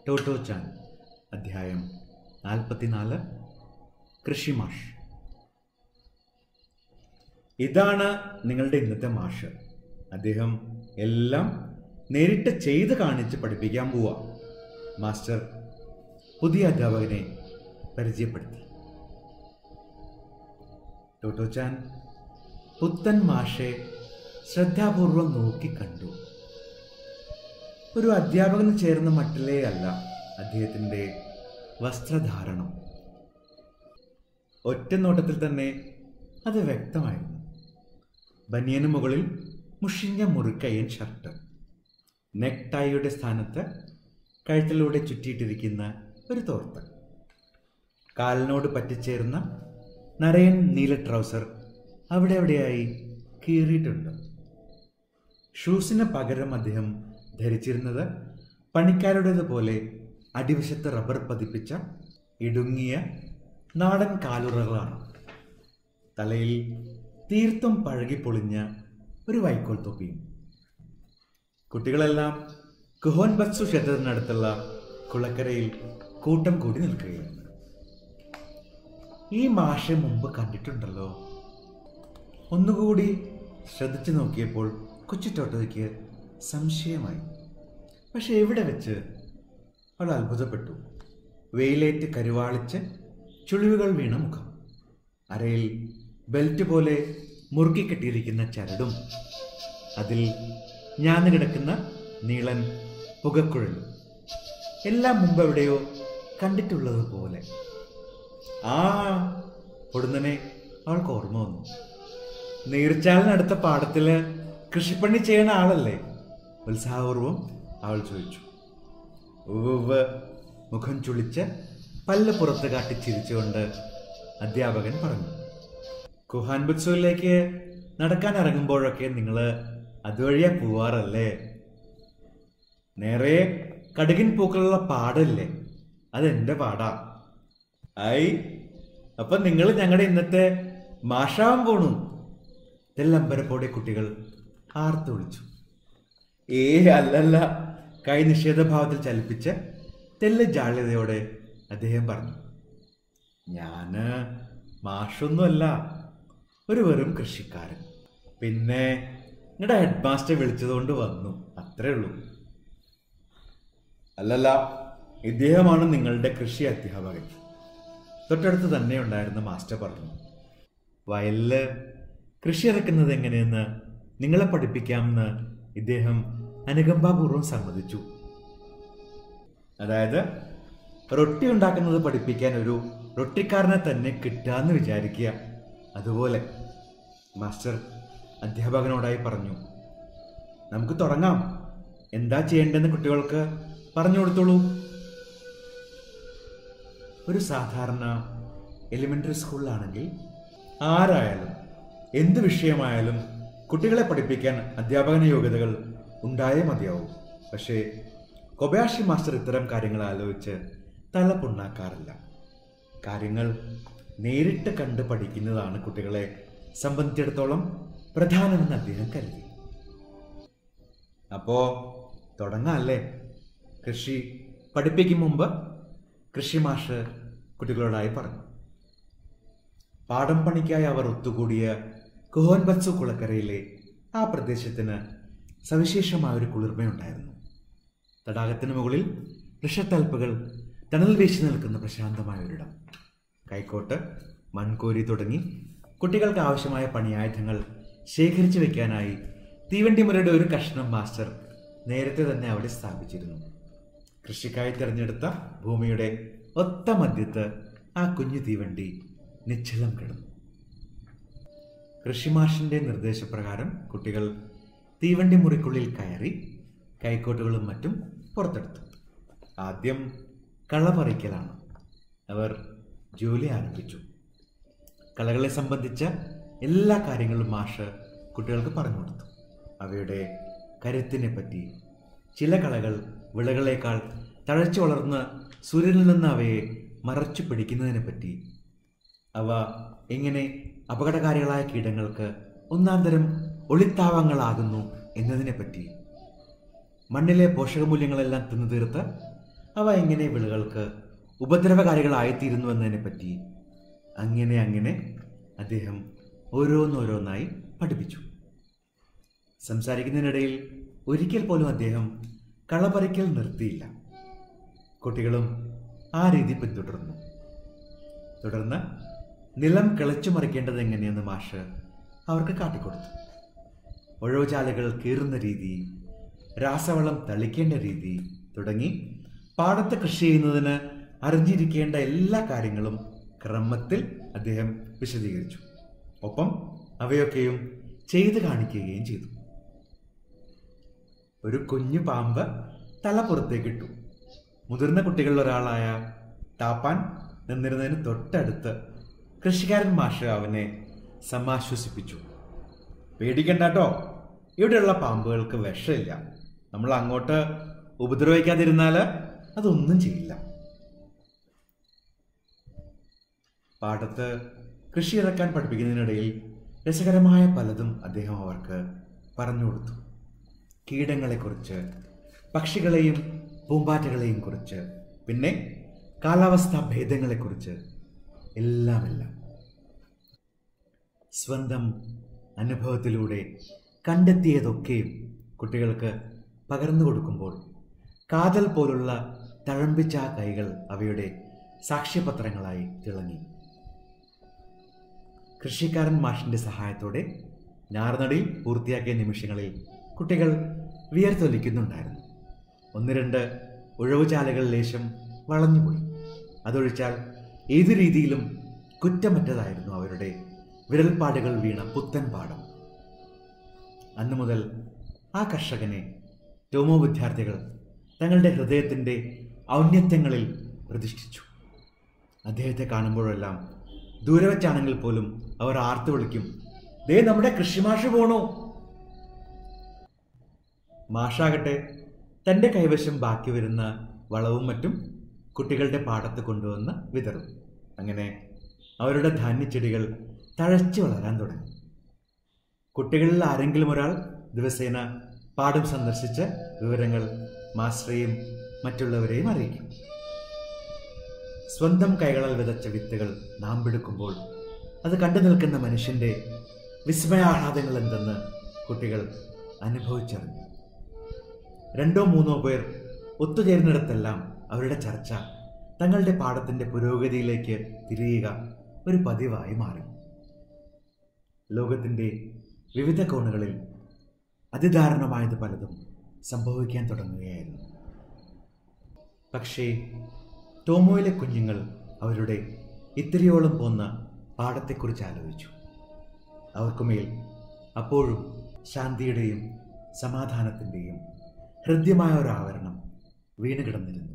ടോട്ടോ ചാൻ അധ്യായം നാൽപ്പത്തിനാല് കൃഷിമാഷ് ഇതാണ് നിങ്ങളുടെ ഇന്നത്തെ മാഷ് അദ്ദേഹം എല്ലാം നേരിട്ട് ചെയ്ത് കാണിച്ച് പഠിപ്പിക്കാൻ പോവാ മാസ്റ്റർ പുതിയ അധ്യാപകനെ പരിചയപ്പെടുത്തി ടോട്ടോ ചാൻ പുത്തൻ മാഷെ ശ്രദ്ധാപൂർവം നോക്കി കണ്ടു ഒരു അധ്യാപകന് ചേർന്ന മട്ടിലേ അല്ല അദ്ദേഹത്തിൻ്റെ വസ്ത്രധാരണം ഒറ്റ നോട്ടത്തിൽ തന്നെ അത് വ്യക്തമായിരുന്നു ബനിയന് മുകളിൽ മുഷിഞ്ഞ മുറുക്കയ്യൻ ഷർട്ട് നെക്ക് ടൈയുടെ സ്ഥാനത്ത് കഴുത്തിലൂടെ ചുറ്റിയിട്ടിരിക്കുന്ന ഒരു തോർത്ത് കാലിനോട് പറ്റിച്ചേർന്ന നരയൻ നീല ട്രൗസർ അവിടെ എവിടെയായി കീറിയിട്ടുണ്ട് ഷൂസിന് പകരം അദ്ദേഹം ധരിച്ചിരുന്നത് പണിക്കാരുടേതുപോലെ അടിവശത്ത് റബ്ബർ പതിപ്പിച്ച ഇടുങ്ങിയ നാടൻ കാലുറകളാണ് തലയിൽ തീർത്തും പഴകിപ്പൊളിഞ്ഞ ഒരു വൈക്കോൽ തൊപ്പിയും കുട്ടികളെല്ലാം കുഹോൻ ബത്സു ക്ഷേത്രത്തിനടുത്തുള്ള കുളക്കരയിൽ കൂട്ടം കൂടി നിൽക്കുകയാണ് ഈ മാഷെ മുമ്പ് കണ്ടിട്ടുണ്ടല്ലോ ഒന്നുകൂടി ശ്രദ്ധിച്ചു നോക്കിയപ്പോൾ കൊച്ചുറ്റോട്ടയ്ക്ക് സംശയമായി പക്ഷെ എവിടെ വെച്ച് അവൾ അത്ഭുതപ്പെട്ടു വെയിലേറ്റ് കരുവാളിച്ച് ചുളിവുകൾ വീണ മുഖം അരയിൽ ബെൽറ്റ് പോലെ മുറുക്കി കെട്ടിയിരിക്കുന്ന ചരടും അതിൽ ഞാന്ന് കിടക്കുന്ന നീളൻ പുകക്കുഴലും എല്ലാം മുമ്പ് എവിടെയോ കണ്ടിട്ടുള്ളത് പോലെ ആ പൊടുന്നനെ അവൾക്ക് ഓർമ്മ വന്നു നീർച്ചാലിനടുത്ത പാടത്തില് കൃഷിപ്പണി ചെയ്യണ ആളല്ലേ ഉത്സാഹപൂർവം അവൾ ചോദിച്ചു ഉവ്വ് മുഖം ചുളിച്ച് പല്ല് പുറത്ത് കാട്ടി ചിരിച്ചുകൊണ്ട് അധ്യാപകൻ പറഞ്ഞു കുഹാൻ ബുത്സുവിലേക്ക് നടക്കാൻ ഇറങ്ങുമ്പോഴൊക്കെ നിങ്ങൾ അതുവഴിയാ പോവാറല്ലേ നേരെ കടുകിൻ പൂക്കളുള്ള പാടല്ലേ അതെന്റെ പാടാ ഐ അപ്പൊ നിങ്ങൾ ഞങ്ങളുടെ ഇന്നത്തെ മാഷാവാൻ പോണു തെല്ലമ്പരപ്പോടെ കുട്ടികൾ ആർത്തു വിളിച്ചു ഏ അല്ലല്ല കൈ നിഷേധഭാവത്തിൽ ചലിപ്പിച്ച് തെല്ല് ജാള്യതയോടെ അദ്ദേഹം പറഞ്ഞു ഞാന് മാഷൊന്നുമല്ല ഒരു വെറും കൃഷിക്കാരൻ പിന്നെ നിങ്ങളുടെ ഹെഡ് മാസ്റ്റർ വിളിച്ചതുകൊണ്ട് വന്നു അത്രേ ഉള്ളൂ അല്ലല്ല ഇദ്ദേഹമാണ് നിങ്ങളുടെ കൃഷി അധ്യാപകൻ തൊട്ടടുത്ത് തന്നെ ഉണ്ടായിരുന്ന മാസ്റ്റർ പറഞ്ഞു വയലില് കൃഷി ഇറക്കുന്നത് എങ്ങനെയെന്ന് നിങ്ങളെ പഠിപ്പിക്കാമെന്ന് ഇദ്ദേഹം അനുകമ്പാപൂർവ്വം സമ്മതിച്ചു അതായത് റൊട്ടി ഉണ്ടാക്കുന്നത് പഠിപ്പിക്കാൻ ഒരു റൊട്ടിക്കാരനെ തന്നെ കിട്ടാന്ന് വിചാരിക്കുക അതുപോലെ മാസ്റ്റർ അധ്യാപകനോടായി പറഞ്ഞു നമുക്ക് തുടങ്ങാം എന്താ ചെയ്യേണ്ടതെന്ന് കുട്ടികൾക്ക് പറഞ്ഞു കൊടുത്തോളൂ ഒരു സാധാരണ എലിമെന്ററി സ്കൂളിലാണെങ്കിൽ ആരായാലും എന്ത് വിഷയമായാലും കുട്ടികളെ പഠിപ്പിക്കാൻ അധ്യാപകന യോഗ്യതകൾ ഉണ്ടായേ മതിയാവും പക്ഷേ കൊബയാഷി മാസ്റ്റർ ഇത്തരം കാര്യങ്ങൾ ആലോചിച്ച് തല പുണ്ണാക്കാറില്ല കാര്യങ്ങൾ നേരിട്ട് കണ്ട് പഠിക്കുന്നതാണ് കുട്ടികളെ സംബന്ധിച്ചിടത്തോളം പ്രധാനമെന്ന് അദ്ദേഹം കരുതി അപ്പോ തുടങ്ങാല്ലേ കൃഷി പഠിപ്പിക്കും മുമ്പ് കൃഷി മാഷ് കുട്ടികളോടായി പറഞ്ഞു പാടം പണിക്കായി അവർ ഒത്തുകൂടിയ കുഹോൻ ബത്സു കുളക്കരയിലെ ആ പ്രദേശത്തിന് സവിശേഷമായ ഒരു കുളിർമയുണ്ടായിരുന്നു തടാകത്തിന് മുകളിൽ വൃക്ഷത്തൽപ്പുകൾ തണൽ വീശി നിൽക്കുന്ന പ്രശാന്തമായ ഒരിടം കൈക്കോട്ട് മൺകോരി തുടങ്ങി കുട്ടികൾക്ക് ആവശ്യമായ പണിയായുധങ്ങൾ ശേഖരിച്ചു വെക്കാനായി തീവണ്ടിമുരയുടെ ഒരു കഷ്ണം മാസ്റ്റർ നേരത്തെ തന്നെ അവിടെ സ്ഥാപിച്ചിരുന്നു കൃഷിക്കായി തിരഞ്ഞെടുത്ത ഭൂമിയുടെ ഒത്ത മധ്യത്ത് ആ കുഞ്ഞു തീവണ്ടി നിശ്ചലം കിടന്നു കൃഷിമാഷിന്റെ നിർദ്ദേശപ്രകാരം കുട്ടികൾ തീവണ്ടി മുറിക്കുള്ളിൽ കയറി കൈക്കോട്ടുകളും മറ്റും പുറത്തെടുത്തു ആദ്യം കളപറിക്കലാണ് അവർ ജോലി ആരംഭിച്ചു കളകളെ സംബന്ധിച്ച എല്ലാ കാര്യങ്ങളും മാഷ് കുട്ടികൾക്ക് പറഞ്ഞു കൊടുത്തു അവയുടെ കരുത്തിനെ പറ്റി ചില കളകൾ വിളകളേക്കാൾ തഴച്ചു വളർന്ന് സൂര്യനിൽ നിന്ന് അവയെ മറച്ചു പിടിക്കുന്നതിനെ പറ്റി അവ എങ്ങനെ അപകടകാരികളായ കീടങ്ങൾക്ക് ഒന്നാന്തരം ഒളിത്താവങ്ങളാകുന്നു എന്നതിനെപ്പറ്റി മണ്ണിലെ പോഷകമൂല്യങ്ങളെല്ലാം തിന്നു തീർത്ത് അവ എങ്ങനെ വിളകൾക്ക് ഉപദ്രവകാരികളായിത്തീരുന്നു എന്നതിനെപ്പറ്റി അങ്ങനെ അങ്ങനെ അദ്ദേഹം ഓരോന്നോരോന്നായി പഠിപ്പിച്ചു സംസാരിക്കുന്നതിനിടയിൽ ഒരിക്കൽ പോലും അദ്ദേഹം കളപറിക്കൽ നിർത്തിയില്ല കുട്ടികളും ആ രീതി പിന്തുടർന്നു തുടർന്ന് നിലം കിളച്ചു മറിക്കേണ്ടത് എങ്ങനെയെന്ന് മാഷ് അവർക്ക് കാട്ടിക്കൊടുത്തു ഒഴവുചാലുകൾ കീറുന്ന രീതി രാസവളം തളിക്കേണ്ട രീതി തുടങ്ങി പാടത്ത് കൃഷി ചെയ്യുന്നതിന് അറിഞ്ഞിരിക്കേണ്ട എല്ലാ കാര്യങ്ങളും ക്രമത്തിൽ അദ്ദേഹം വിശദീകരിച്ചു ഒപ്പം അവയൊക്കെയും ചെയ്തു കാണിക്കുകയും ചെയ്തു ഒരു കുഞ്ഞു പാമ്പ് തല പുറത്തേക്കിട്ടു മുതിർന്ന കുട്ടികളിൽ ഒരാളായ താപ്പാൻ നിന്നിരുന്നതിന് തൊട്ടടുത്ത് കൃഷിക്കാരൻ മാഷ് അവനെ സമാശ്വസിപ്പിച്ചു പേടിക്കണ്ടാട്ടോ ഇവിടെയുള്ള പാമ്പുകൾക്ക് വിഷമില്ല നമ്മൾ അങ്ങോട്ട് ഉപദ്രവിക്കാതിരുന്നാൽ അതൊന്നും ചെയ്യില്ല പാടത്ത് കൃഷി ഇറക്കാൻ പഠിപ്പിക്കുന്നതിനിടയിൽ രസകരമായ പലതും അദ്ദേഹം അവർക്ക് പറഞ്ഞു കൊടുത്തു കീടങ്ങളെക്കുറിച്ച് പക്ഷികളെയും പൂമ്പാറ്റകളെയും കുറിച്ച് പിന്നെ കാലാവസ്ഥാ ഭേദങ്ങളെക്കുറിച്ച് എല്ലാമെല്ലാം സ്വന്തം അനുഭവത്തിലൂടെ കണ്ടെത്തിയതൊക്കെയും കുട്ടികൾക്ക് പകർന്നു കൊടുക്കുമ്പോൾ കാതൽ പോലുള്ള തഴമ്പിച്ച ആ കൈകൾ അവയുടെ സാക്ഷ്യപത്രങ്ങളായി തിളങ്ങി കൃഷിക്കാരൻ മാഷിന്റെ സഹായത്തോടെ ഞാർനടി പൂർത്തിയാക്കിയ നിമിഷങ്ങളിൽ കുട്ടികൾ വിയർത്തൊലിക്കുന്നുണ്ടായിരുന്നു ഒന്ന് രണ്ട് ഉഴവുചാലുകൾ ലേശം വളഞ്ഞുപോയി അതൊഴിച്ചാൽ ഏതു രീതിയിലും കുറ്റമറ്റതായിരുന്നു അവരുടെ വിരൽപ്പാടുകൾ വീണ പുത്തൻ പാടം അന്നു മുതൽ ആ കർഷകനെ ടോമോ വിദ്യാർത്ഥികൾ തങ്ങളുടെ ഹൃദയത്തിൻ്റെ ഔന്നത്യങ്ങളിൽ പ്രതിഷ്ഠിച്ചു അദ്ദേഹത്തെ കാണുമ്പോഴെല്ലാം ദൂരെ വെച്ചാണെങ്കിൽ പോലും അവർ ആർത്തു വിളിക്കും ദേ നമ്മുടെ കൃഷിമാഷ് പോണു മാഷാകട്ടെ തൻ്റെ കൈവശം ബാക്കി വരുന്ന വളവും മറ്റും കുട്ടികളുടെ പാടത്ത് കൊണ്ടുവന്ന് വിതറും അങ്ങനെ അവരുടെ ധാന്യച്ചെടികൾ തഴച്ചു വളരാൻ തുടങ്ങി കുട്ടികളിൽ ആരെങ്കിലും ഒരാൾ ദിവസേന പാടം സന്ദർശിച്ച് വിവരങ്ങൾ മാസ്റ്ററെയും മറ്റുള്ളവരെയും അറിയിക്കും സ്വന്തം കൈകളാൽ വിതച്ച വിത്തുകൾ നാം പിടുക്കുമ്പോൾ അത് കണ്ടു നിൽക്കുന്ന മനുഷ്യന്റെ വിസ്മയാഹ്ലാദങ്ങൾ എന്തെന്ന് കുട്ടികൾ അനുഭവിച്ചറിഞ്ഞു രണ്ടോ മൂന്നോ പേർ ഒത്തുചേരുന്നിടത്തെല്ലാം അവരുടെ ചർച്ച തങ്ങളുടെ പാഠത്തിന്റെ പുരോഗതിയിലേക്ക് തിരിയുക ഒരു പതിവായി മാറി ലോകത്തിന്റെ വിവിധ കോണുകളിൽ അതിദാരുണമായത് പലതും സംഭവിക്കാൻ തുടങ്ങുകയായിരുന്നു പക്ഷേ ടോമോയിലെ കുഞ്ഞുങ്ങൾ അവരുടെ ഇത്തിരിയോളം പോന്ന പാഠത്തെക്കുറിച്ച് ആലോചിച്ചു അവർക്കുമേൽ അപ്പോഴും ശാന്തിയുടെയും സമാധാനത്തിൻ്റെയും ഹൃദ്യമായ ഒരു ആവരണം വീണുകിടന്നിരുന്നു